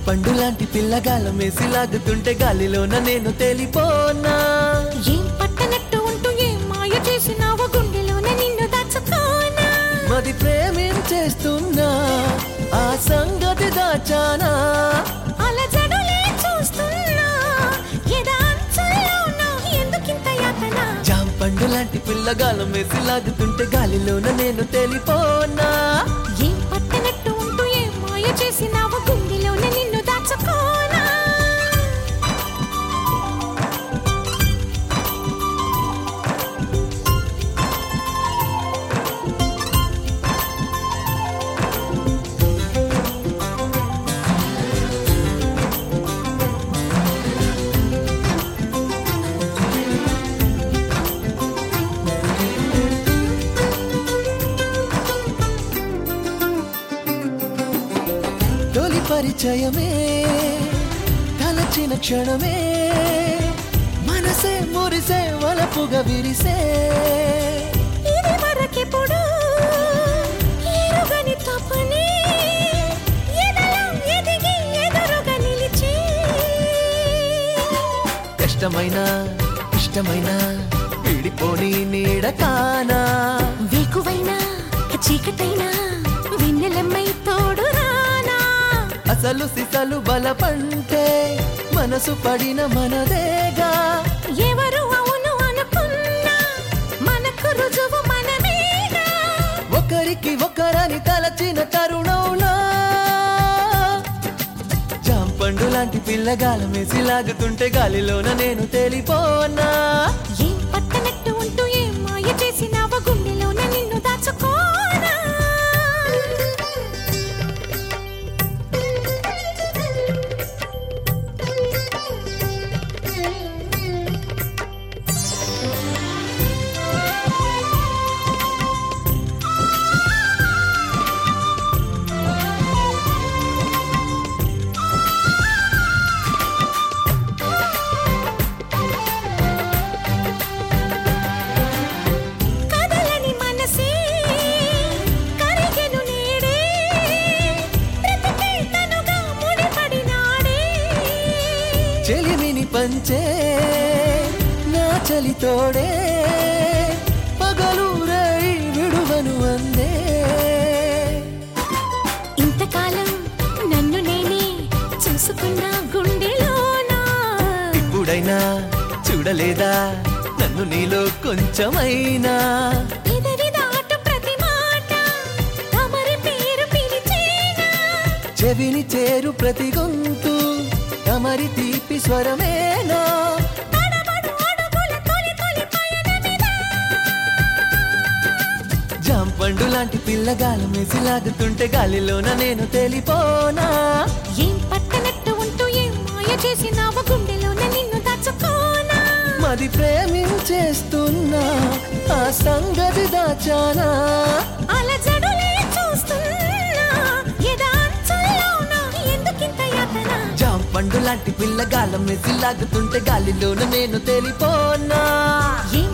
జాంపండు లాంటి పిల్లగాల మేసి లాగుతుంటే గాలిలోన నేను తేలిపోనా ఏం పట్టనట్టు ఉంటూ ఏం మాయ చేసినావో గుండెలోనే నిన్ను దాచుకోనా మది ప్రేమించేస్తున్నా ఆ సంగతి దాచానా అలజడులే చూస్తున్నా ఎదా అంచుల్లో నా ఎందుకింత యాతన జాంపండు లాంటి పిల్లగాల మేసి లాగుతుంటే గాలిలోన నేను తేలిపోనా ఏం పట్టనట్టు ఉంటూ ఏం మాయ చేసినావో గుండెలోనే నిన్ను దాచుకోనా తొలి పరిచయమే తలచిన క్షణమే మనసే మురిసే వలపుగా విరిసే ఇది వరకెప్పుడు ఎరుగని తపనే ఎదలో ఎదిగి ఎదురుగా నిలిచి కష్టమైన ఇష్టమైన విడిపోని నీడ కానా వేకువైనా చీకటైనా వెన్నెలమ్మై తోడు రానా అసలు సిసలు బలపంటే మనసు పడిన మనదేగా ఎవరు అవును అనుకున్నా మనకు రుజువు మనమేగా ఒకరికి ఒకరని తలచిన తరుణంలో జాంపండు లాంటి పిల్లగాల మేసి లాగుతుంటే గాలిలోన నేను తేలిపోనా ఏం పట్టనట్టు ఉంటూ ఏం మాయ చేసినావో గుండెలోన నిన్ను దాచుకోనా కదలని మనసే కరిగెను నేడే బ్రతుకే తనుగా ముడిపడినాడే చెలిమిని పంచే నా చలి తోడే పగలు రై విడువను అందే ఇంతకాలం నన్ను నేనే చూసుకున్న గుండెలోనా ఇప్పుడైనా చూడలేదా నన్ను నీలో కొంచెమైనా ఎదరి దాటు ప్రతి మాట తమరి పేరు పిలిచేనా చెవిని చేరు ప్రతి గొంతు తమరి తీపి స్వరమేనా తడబడు అడుగుల తొలి తొలి పయనమిదా జాంపండు లాంటి పిల్లగాల మేసి లాగుతుంటే గాలిలోన నేను తేలిపోనా ఏం పట్టనట్టు ఉంటూ ఏం మాయ చేసినావో గుండెలోన నిన్ను దాచుకోనా మది ప్రేమించేస్తున్నా ఆ సంగతి దాచానా అలజడులే చూస్తున్నా ఎదా అంచుల్లోన ఎందుకింత యాతన జాంపండు లాంటి పిల్లగాల మెసి లాగుతుంటే గాలిలోన నేను తేలిపోనా ఏం